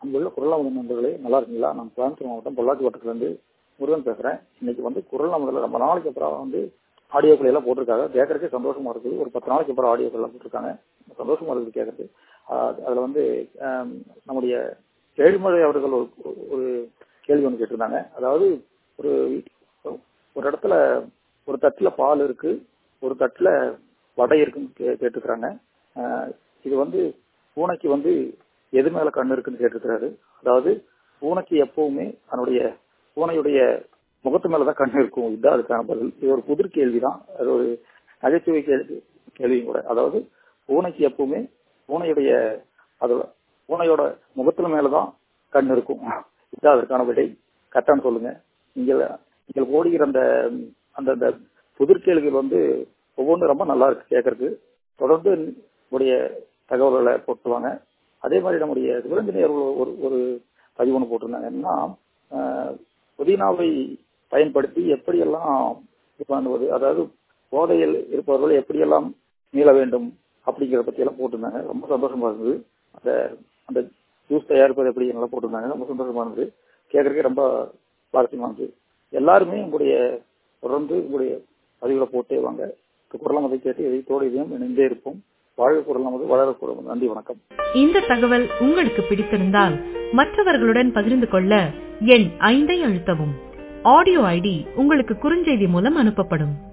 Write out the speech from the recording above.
அங்குள்ள குரல் அமுதம் நண்பர்களே நல்லா இருக்கீங்களா நான் கோயம்புத்தூர் மாவட்டம் பொள்ளாச்சி வட்டத்துலேருந்து முருகன் பேசுகிறேன் இன்னைக்கு வந்து குரல் அமுதில் ரொம்ப நாளைக்கு அப்புறம் வந்து ஆடியோக்கள் எல்லாம் போட்டிருக்காங்க கேட்கறதுக்கே சந்தோஷமா இருக்குது ஒரு பத்து நாளைக்கு அப்புறம் ஆடியோக்கள் எல்லாம் போட்டிருக்காங்க சந்தோஷமா இருக்குது கேட்கறது அதில் வந்து ஆம், நம்முடைய கேள்மழை அவர்கள் ஒரு ஒரு கேள்வி ஒன்று கேட்டிருந்தாங்க அதாவது ஒரு வீட்டு- ஒரு இடத்துல ஒரு தட்டில் பால் இருக்கு ஒரு தட்டில் வடை இருக்குன்னு கே கேட்டுக்கிறாங்க ஆஹ், இது வந்து பூனைக்கு வந்து எது மேல கண்ணு இருக்குன்னு கேட்டிருக்கிறாரு அதாவது பூனைக்கு எப்பவுமே அதனுடைய பூனையுடைய முகத்து மேலதான் கண்ணு இருக்கும் இதுதான் அதுக்கான பதில் இது ஒரு புதிர் கேள்விதான் அது ஒரு நகைச்சுவை கேள்வி கேள்வியும் கூட அதாவது பூனைக்கு எப்பவுமே பூனையுடைய அதோட பூனையோட முகத்துல மேலதான் கண் இருக்கும் இதுதான் அதற்கான விடை கரெக்டான்னு சொல்லுங்க நீங்கள் நீங்கள் ஓடுகிற அந்த அந்த அந்த புதிர் கேள்விகள் வந்து ஒவ்வொன்றும் ரொம்ப நல்லா இருக்கு கேட்கறதுக்கு தொடர்ந்து உடைய தகவல்களை போட்டுவாங்க அதே மாதிரி நம்முடைய சிவரஞ்சனி அவர்கள் ஒரு ஒரு பதிவு ஒன்று போட்டிருந்தாங்க என்னன்னா ஆஹ், புதினாவை பயன்படுத்தி எப்படியெல்லாம் இது பண்ணுவது அதாவது போதையில் இருப்பவர்கள் எப்படியெல்லாம் மீள வேண்டும் அப்படிங்கிறத பத்தி எல்லாம் போட்டிருந்தாங்க ரொம்ப சந்தோஷமா இருந்தது அந்த அந்த ஜூஸ் தயாரிப்பது எப்படி எல்லாம் போட்டிருந்தாங்க ரொம்ப சந்தோஷமா இருந்தது கேட்கறதுக்கே ரொம்ப சுவாரஸ்யமா இருந்தது எல்லாருமே உங்களுடைய தொடர்ந்து உங்களுடைய பதிவுகளை போட்டே வாங்க குரலாம் அதை கேட்டு இதயத்தோடு இதையும் இணைந்தே இருப்போம் வாழ்க குரல் நமது வளர குரல் நன்றி வணக்கம் இந்த தகவல் உங்களுக்கு பிடித்திருந்தால் மற்றவர்களுடன் பகிர்ந்து கொள்ள எண் ஐந்தை அழுத்தவும் ஆடியோ ஐடி உங்களுக்கு குறுஞ்செய்தி மூலம் அனுப்பப்படும்